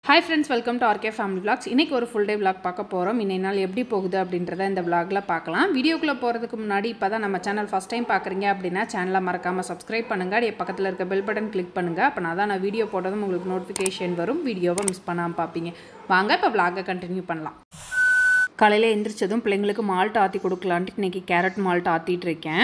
Hi friends welcome to RK family vlogs இன்றைக்கி ஒரு full day vlog பார்க்க போகிறோம் இன்னைய நாள் எப்படி போகுது அப்படின்றத இந்த vlogல பார்க்கலாம் வீடியோக்குள்ளே போகிறதுக்கு முன்னாடி இப்போ தான் நம்ம சேனல் ஃபஸ்ட் டைம் பார்க்குறீங்க அப்படின்னா சேனலை மறக்காமல் சப்ஸ்கிரைப் பண்ணுங்கள் அப்படியே பக்கத்தில் இருக்க பெல் பட்டன் கிளிக் பண்ணுங்கள் அப்போ நான் தான் நான் வீடியோ போட்டதும் உங்களுக்கு நோட்டிஃபிகேஷன் வரும் வீடியோவை மிஸ் பண்ணாமல் பார்ப்பீங்க வாங்க இப்போ vlog-அ கண்டினியூ பண்ணலாம் காலையில் எந்திரிச்சதும் பிள்ளைங்களுக்கு மால்ட் ஆற்றி கொடுக்கலான்ட்டு இன்றைக்கி கேரட் மால்ட் ஆற்றிட்டு இருக்கேன்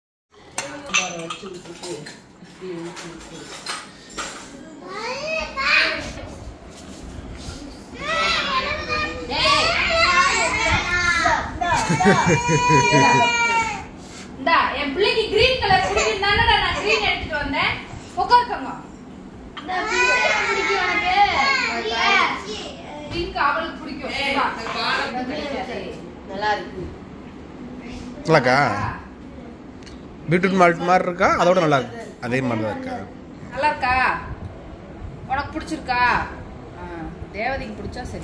இந்தா என் பிள்ளைக்கு கிரீன் கலர் பிடிக்கும் தானடா நான் கிரீன் எடுத்துட்டு வந்தேன் உட்காருக்கோங்க பிங்க் அவளுக்கு பிடிக்கும் இந்தா. நல்லாக்கா பீட்ரூட் மால்ட் மாதிரி இருக்கா அதோட நல்லா இருக்கு அதே மாதிரி தான் இருக்கா நல்லா இருக்கா உனக்கு பிடிச்சிருக்கா ஆ, தேவதைக்கு பிடிச்சா சரி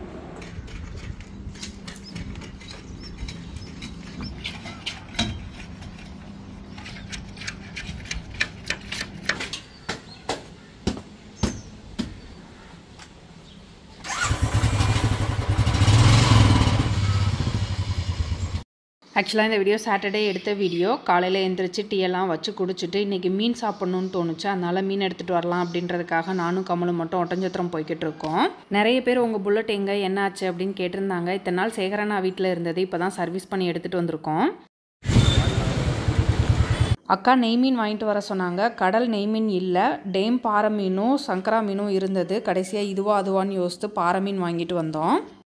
ஆக்சுவலாக இந்த வீடியோ சாட்டர்டே எடுத்த வீடியோ காலையில் எழுந்திரிச்சு டீ எல்லாம் வச்சு குடிச்சிட்டு இன்றைக்கி மீன் சாப்பிட்ணுன்னு தோணுச்சு அதனால் மீன் எடுத்துகிட்டு வரலாம் அப்படின்றதுக்காக நானும் கமலும் மட்டும் ஒட்டஞ்சத்திரம் போய்கிட்டு இருக்கோம் நிறைய பேர் உங்கள் புல்லட் எங்கே என்ன ஆச்சு அப்படின்னு கேட்டிருந்தாங்க இத்தனை நாள் சேகரனா வீட்டில் இருந்தது இப்போ தான் சர்வீஸ் பண்ணி எடுத்துகிட்டு வந்திருக்கோம் அக்கா நெய் மீன் வாங்கிட்டு வர சொன்னாங்க கடல் நெய் மீன் இல்லை டேம் பாறை மீனும் சங்கரா மீனும் இருந்தது கடைசியாக இதுவா அதுவான்னு யோசித்து பாறை மீன் வாங்கிட்டு வந்தோம்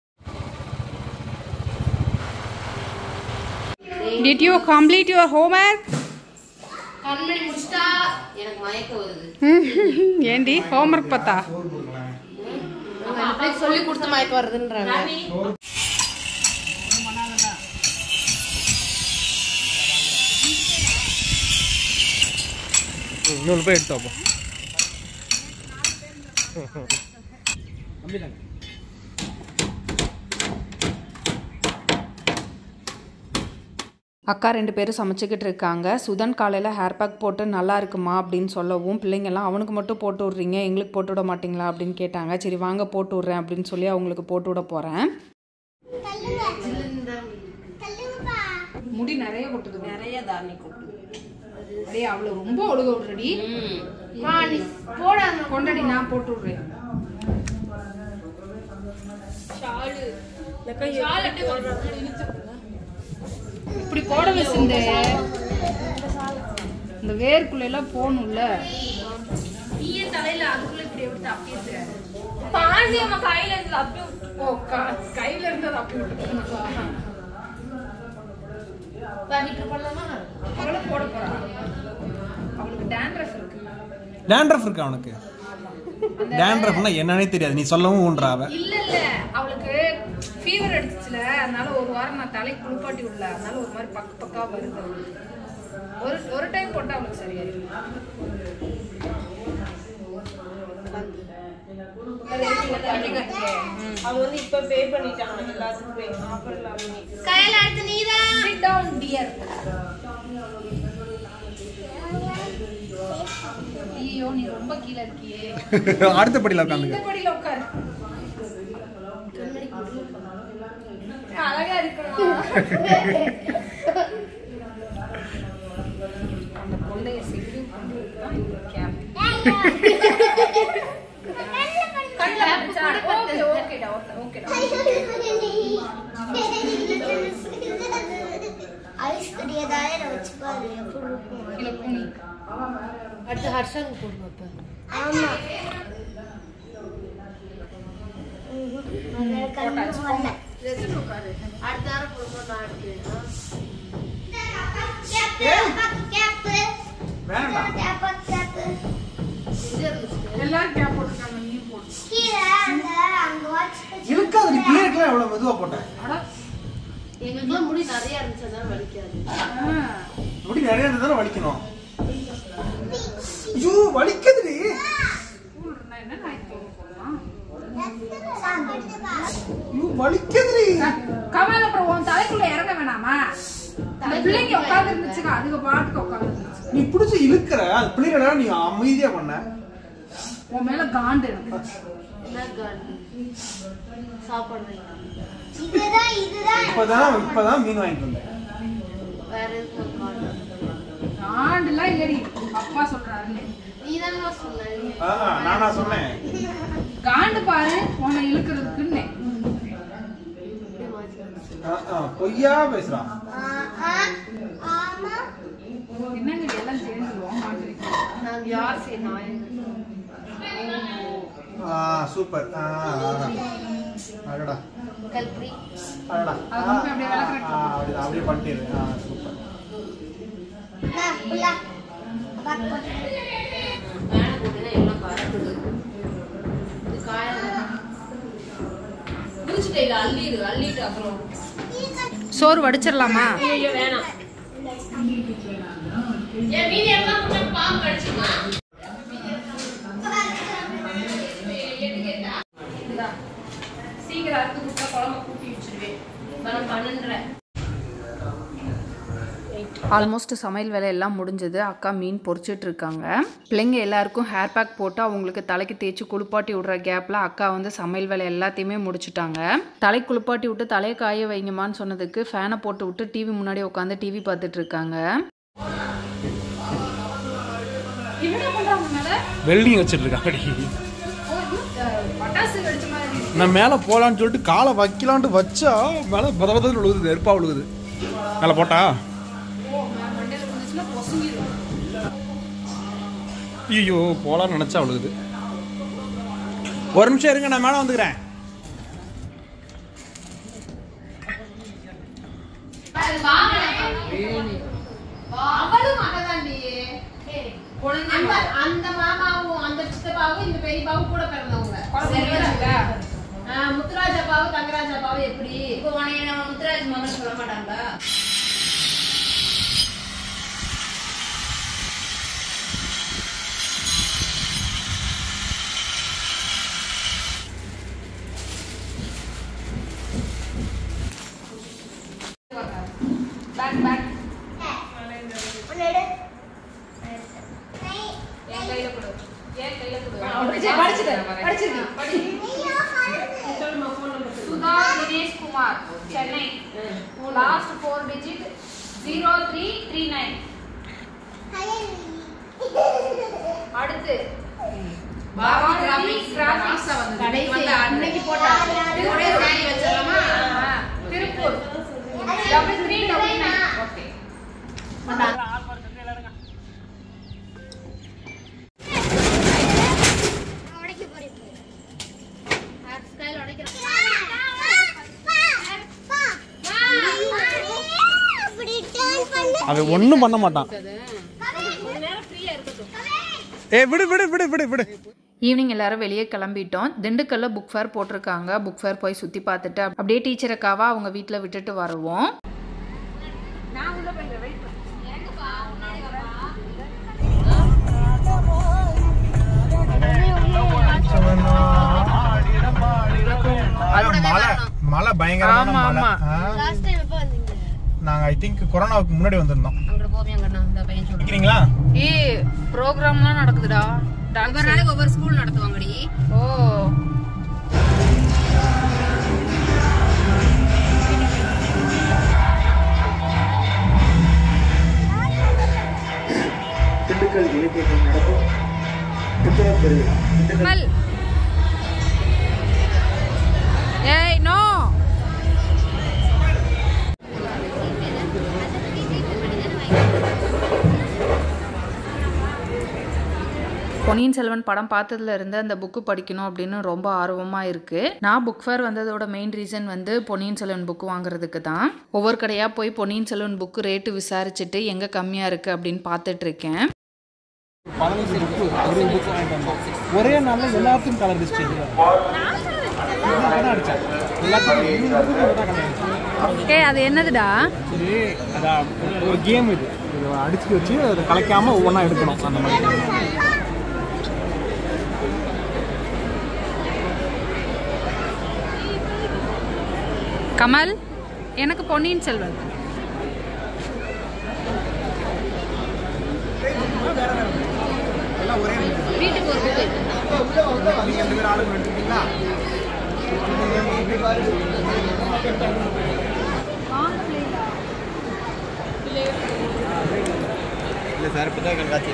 Did you complete your homework? கண்மணி முடிச்சிட்டா எனக்கு மயக்கம் வருது ஏண்டி ஹோம்ஒர்க் பார்த்தா சொல்லி கொடுத்த மயக்கம் வருதுன்றாங்க இன்னொன்று போய் எடுத்து வைப்போம் அக்கா ரெண்டு பேரும் சமைச்சிக்கிட்டு இருக்காங்க சுதன் காலையில் ஹேர் பேக் போட்டு நல்லா இருக்குமா அப்படின்னு சொல்லவும் பிள்ளைங்கெல்லாம் அவனுக்கு மட்டும் போட்டு விட்றீங்க எங்களுக்கு போட்டு விட மாட்டீங்களா அப்படின்னு கேட்டாங்க சரி வாங்க போட்டு விட்றேன் அப்படின்னு சொல்லி அவங்களுக்கு போட்டு விட போகிறேன் முடி நிறைய கொட்டுது நிறைய தாரணி கொண்டு அப்படியே அவ்வளோ ரொம்ப ஒழுக விடுறடி போடாங்க கொண்டடி நான் போட்டு விட்றேன் இப்படி போட வச்சிருந்த இந்த வேர்க்குள்ள எல்லாம் போகணும்ல நீயே தலையில அதுக்குள்ள இப்படி எடுத்து அப்படியே இருக்கிற. பாண்டி அம்மா கையில இருந்து அப்படியே ஓ க- கையில இருந்து அதை அப்படி விட்டு பண்ணிட்டு பண்ணலாமா அவளும் போட போறா அவளுக்கு டேண்ட்ரஃப் இருக்கு டேண்ட்ரஃப் இருக்கா அவனுக்கு டேண்ட்ரஃப்னா என்னன்னே தெரியாது நீ சொல்லவும் ஊன்றா அவ இல்ல இல்ல அவளுக்கு ஃபீவர் அடிச்சுச்சுல அதனால ஒரு வாரம் நான் தலைக்கு குளிப்பாட்டி விடல அதனால ஒரு மாதிரி பக்க பக்கா வருது அவளுக்கு. ஒரு ஒரு டைம் போட்டா அவளுக்கு சரியாயிடும் அவங்க வந்து இப்ப பே பண்ணிட்டாங்க எல்லாத்துக்குமே ஆஃபர் எல்லாமே கையில அடுத்து நீதான் சிட் டவுன் டியர் ஐயோ நீ ரொம்ப கீழே இருக்கியே அடுத்த படியில் இந்த உட்காந்துக்க படியில உட்காரு அழகா இருக்கணும் அந்த கொள்ளைய செக்யூர் பண்றது தான் இந்த கேப் ஓகே ஓகேடா ஓகேடா ஐஸ் கடியதால வச்சு பாரு எப்படி இருக்கும் கீழே குனி அடுத்து ஹர்ஷன் போடு பாப்பா ஆமா ம்ஹும். கண்ணு வரல. அடுத்த வாரம் போடும்போது நான் எடுக்கிறேன் கேப்பு, கேப்பு, வேண்டாம் கேப்பு, கேப்பு. எல்லாரும் கேப் போட்டுருக்காங்க நீ போட்டு கீழே அந்த அங்க watch வச்சு- இருக்காது நீ பிள்ளைகளுக்குலாம் எவ்வளோ மெதுவாக போட்டேன் எங்களுக்குலாம் முடி நிறைய இருந்துச்சு அதனால வலிக்காது முடி நிறைய இருந்தாலும் வலிக்கணும் ஐயோ வலிக்குதுடி என்ன நாய்க்கு போகலாம் சாந்து. ஐயோ வலிக்குதுடி கமல் அப்புறம் உன் தலைக்குள்ள இறங்க வேணாமா இந்த பிள்ளைங்க உட்காந்து இருந்துச்சுங்க அதுக்கு பாட்டுக்கு உட்காந்து நீ பிடிச்சி இழுக்கிற அது பிள்ளைகள நீ அமைதியா பண்ண உன் மேல காண்டு எனக்கு. என்ன காண்டு சாப்பிடுறீங்க இதுதான் இதுதான் இப்பதான் இப்பதான் மீன் வாங்கிட்டு வந்தேன் வேற எதுவும் காண்டு காண்டுலாம் இல்லடி அப்பா சொல்றாருன்னு நீ தானே சொன்ன ஆ, நானா சொன்னேன் காண்டு பாரு உன்னை இழுக்கிறதுக்குன்னு ஆ, ஆ, பொய்யா பேசுறான் ஆஹா, ஆமா என்னங்க எல்லாம் சேர்ந்துருவோம் மாட்டுறீங்க நாங்க யார் சரி நாயங்க ஆ, சூப்பர் ஆ, ஆ. அடடா கல்புரி அடடா அது கொண்டு போய் அப்படியே ஆ, விளக்குறதுக்கு ஆ, அப்படியே அப்படியே பண்ணிட்டு ஆ சூப்பர் நான் புள்ள பாத்து போட்டு மேலே போட்டுனா எல்லாம் பறக்குது இது காயம் முடிச்சுட்டே இல்லை அள்ளிடு அள்ளிட்டு அப்புறம் சோறு வடிச்சிடலாமா ஐயோ வேணாம் என் மீதி எல்லாம் கொஞ்சம் பாம்பு கடிச்சுமா சீக்கிரம் அறுத்து கொடுத்தா குழம்பு கூட்டி வச்சிருவேன் நான் பன்னெண்டரை ஆல்மோஸ்ட் சமையல் வேலை எல்லாம் முடிஞ்சது அக்கா மீன் பொரிச்சிட்டு இருக்காங்க பிள்ளைங்க எல்லாருக்கும் ஹேர் பேக் போட்டு அவங்களுக்கு தலைக்கு தேய்ச்சி குளிப்பாட்டி விடுற கேப்பில் அக்கா வந்து சமையல் வேலை எல்லாத்தையுமே முடிச்சிட்டாங்க தலை குளிப்பாட்டி விட்டு தலையை காய வைங்கம்மான்னு சொன்னதுக்கு ஃபேனை போட்டு விட்டு டிவி முன்னாடி உட்காந்து டிவி பார்த்துட்டு இருக்காங்க வெல்டிங் வச்சிட்டு இருக்காங்க பட்டாசு வெடிச்ச மாதிரி நான் மேலே போகலான்னு சொல்லிட்டு காலை வைக்கலான்ட்டு வச்சா மேலே பத பதன்னு விழுகுது நெருப்பா விழுகுது மேலே போட்டா ஐயோ போகலான்னு நினச்சா விழுகுது ஒரு நிமிஷம் இருங்க நான் மேலே வந்துக்கிறேன் அவளும் மகதாண்டி அந்த அந்த மாமாவும் அந்த சித்தப்பாவும் இந்த பெரியப்பாவும் கூட பிறந்தவங்க ஆ, முத்துராஜ் அப்பாவும் தங்கராஜ் அப்பாவும் எப்படி இப்போ உனைய நம்ம முத்துராஜ் மகன் சொல்ல மாட்டாங்களா பேக் பேக் உன்னோட என் கையில கொடு என் கையில கொடு சொல்லுமா phone number Sudha Dinesh Kumar Chennai last four digit zero three three nine அடுத்து பாபா கிராஃபிக்ஸ் கிராஃபிக்ஸ் கடைசி வந்து அன்னைக்கு போட்டாங்க ஒரே சாரி வச்சிடலாமா Tiruppur double three double nine okay உடைக்க போறேன் ஸ்டைல் உடைக்கிறேன் அப்படி டர்ன் பண்ணு அவன் ஒன்றும் பண்ண மாட்டான் ஏ விடு விடு விடு விடு விடு ஈவினிங் எல்லாரும் வெளியே கிளம்பிட்டோம் திண்டுக்கல்ல புக் ஃபேர் போட்டிருக்காங்க புக் ஃபேர் போய் சுற்றி பார்த்துட்டு அப்படியே டீச்சருக்காவா அவங்க வீட்டில் விட்டுட்டு வருவோம் அது மழை மழை பயங்கரமான ஆமா, மழை ஆமா. ஆ, லாஸ்ட் டைம் எப்போ வந்தீங்க நாங்க ஐ திங்க் கொரோனாவுக்கு முன்னாடி வந்திருந்தோம் அங்கிட்ட போவியா அங்கண்ணா இந்த பையன் சொல்றேன் நிக்கிறீங்களா ஏ ப்ரோக்ராம்லாம் நடக்குதுடா ஒவ்வொரு நாளைக்கு ஒவ்வொரு ஸ்கூல் நடத்துவாங்கடி ஓ திண்டுக்கல் இலக்கியம் நடக்கும் புத்தகப் பெருவிழா மல் ஏய் நோ பொன்னியின் செல்வன் படம் பார்த்ததுல இருந்து அந்த புக்கு படிக்கணும் அப்படின்னு ரொம்ப ஆர்வமாக இருக்குது நான் புக் ஃபேர் வந்ததோட மெயின் ரீசன் வந்து பொன்னியின் செல்வன் புக்கு வாங்குறதுக்கு தான் ஒவ்வொரு கடையாக போய் பொன்னியின் செல்வன் புக்கு ரேட்டு விசாரிச்சுட்டு எங்கே கம்மியாக இருக்குது அப்படின்னு பார்த்துட்டு இருக்கேன் பதினஞ்சு புக்கு இருபது புக்கு வாங்கிட்டு வந்தோம் ஒரே நாளில் எல்லாத்துக்கும் கலர் டிஸ்ட்ரிக் அடிச்சேன் எல்லாத்துக்கும் இருபது book மட்டும் தான் colour அடிச்சேன். ஏய் அது என்னதுடா சரி அதான் ஒரு கேம் இது இதை அடிச்சு வச்சு அதை கலைக்காம ஒவ்வொன்றா எடுக்கணும் அந்த மாதிரி கமல் எனக்கு பொன்னியின் செல்வன் வீட்டுக்கு ஒரு புக்கு நீங்க ரெண்டு பேரும் ஆளுங்க எடுத்துக்கிட்டீங்களா இல்லை சார் புத்தக கண்காட்சி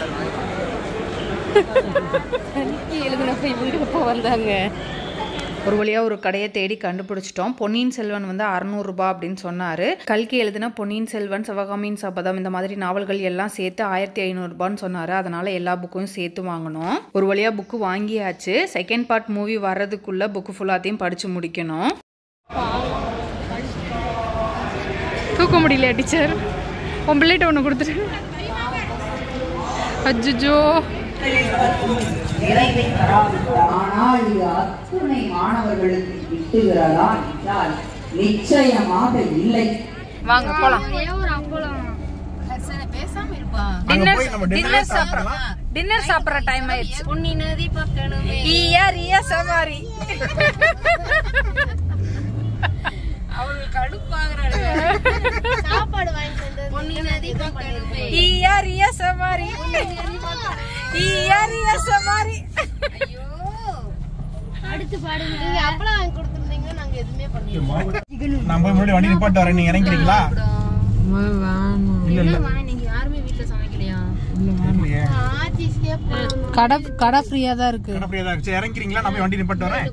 எழுதுனப்ப இவங்க எப்போ வந்தாங்க ஒரு வழியாக ஒரு கடையை தேடி கண்டுபிடிச்சிட்டோம் பொன்னியின் செல்வன் வந்து அறநூறுபா அப்படின்னு சொன்னார் கல்கி எழுதின பொன்னியின் செல்வன் சிவகாமியின் சபதம் இந்த மாதிரி நாவல்கள் எல்லாம் சேர்த்து ஆயிரத்தி ஐநூறுரூபான்னு சொன்னார் அதனால் எல்லா புக்கும் சேர்த்து வாங்கினோம் ஒரு வழியாக புக்கு வாங்கியாச்சு செகண்ட் பார்ட் மூவி வர்றதுக்குள்ளே புக்கு ஃபுல்லாத்தையும் படித்து முடிக்கணும் தூக்க முடியல டீச்சர் உன் பிள்ளைகிட்ட ஒன்று கொடுத்துட்டு அஜ்ஜோ நிறைவை தராவிட்டார் ஆனால் இது அத்துணை மாணவர்களுக்கு கிட்டுகிறதா என்றால் நிச்சயமாக இல்லை வாங்க போலாம் டின்னர் டின்னர் சாப்பிட்ற டின்னர் சாப்பிட்ற டைம் ஆயிடுச்சு பொன்னி நதி பக்கணுமே ஈயா ரியா சவாரி சாப்பாடு வாங்கி தந்தது பொன்னி நதி பக்கணுமே ஈயா ரியா சவாரி ஈயா ரியா சவாரி அடுத்து பாடுங்க நீங்க அப்பளம் வாங்கி கொடுத்துருந்தீங்க நாங்க எதுவுமே பண்ணல நான் போய் முன்னாடி வண்டி நிப்பாட்டு வரேன் நீங்க இறங்கிறீங்களா இல்ல இல்ல நீங்க யாருமே வீட்ல சமைக்கலையா இல்லையே ஆச்சிஸ்கே கடை கடை ஃப்ரீயா தான் இருக்கு கடை ஃப்ரீயா தான் இருக்கு சரி, இறங்கிறீங்களா நான் போய் வண்டி நிப்பாட்டு வரேன்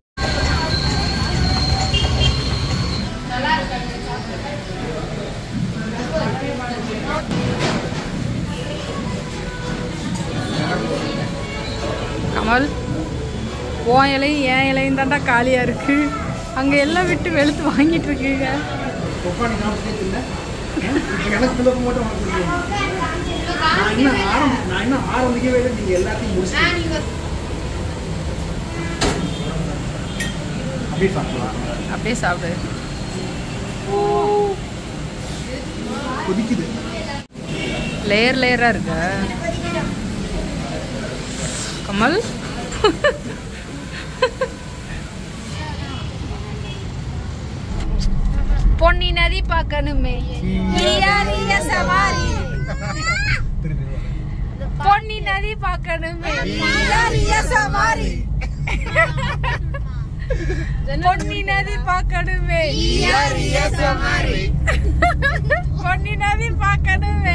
கமல் உன் இலையும் என் இலையும் தாண்டா காலியா இருக்கு அங்க எல்லாம் விட்டு வெளுத்து வாங்கிட்டு இருக்கீங்க உட்காந்து காமிச்சிட்டு இல்லை எனக்கு இந்த பக்கம் மட்டும் வாங்க கொடுக்கணும். நான் இன்னும் ஆரம்பி நான் இன்னும் ஆரம்பிக்கவே இல்லை நீங்க எல்லாத்தையும் முடிச்சு அப்படியே சாப்பிடலாம் அப்படியே சாப்பிடு கொதிக்குது லேயர் லேயரா இருக்கு கமல் பொன்னி நதி பார்க்கணுமே ஈயா ரியா சவாரி திருப்பி பொன்னி நதி பார்க்கணுமே ஈயா ரியா சவாரி பொன்னி நதி பார்க்கணுமே ஈயா ரியா சவாரி பொன்னி நதி பார்க்கணுமே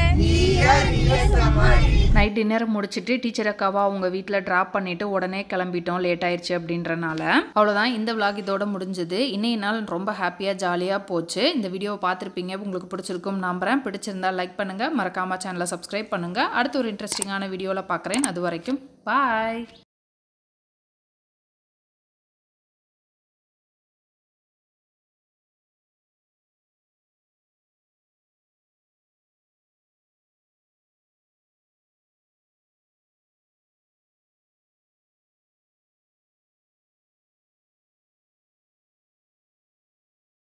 நைட் டின்னர் முடிச்சுட்டு டீச்சர் அக்காவா அவங்க வீட்டில் ட்ராப் பண்ணிட்டு உடனே கிளம்பிட்டோம் லேட் ஆயிடுச்சு அப்படின்றனால அவ்வளோதான் இந்த vlog இதோட முடிஞ்சது இன்னைய நாள் ரொம்ப ஹாப்பியாக ஜாலியாக போச்சு இந்த வீடியோவை பார்த்துருப்பீங்க உங்களுக்கு பிடிச்சிருக்கும் நம்புறேன் பிடிச்சிருந்தா லைக் பண்ணுங்க மறக்காம சேனலை சப்ஸ்கிரைப் பண்ணுங்க அடுத்து ஒரு இன்ட்ரெஸ்டிங்கான வீடியோவில் பார்க்குறேன் அது வரைக்கும் பாய்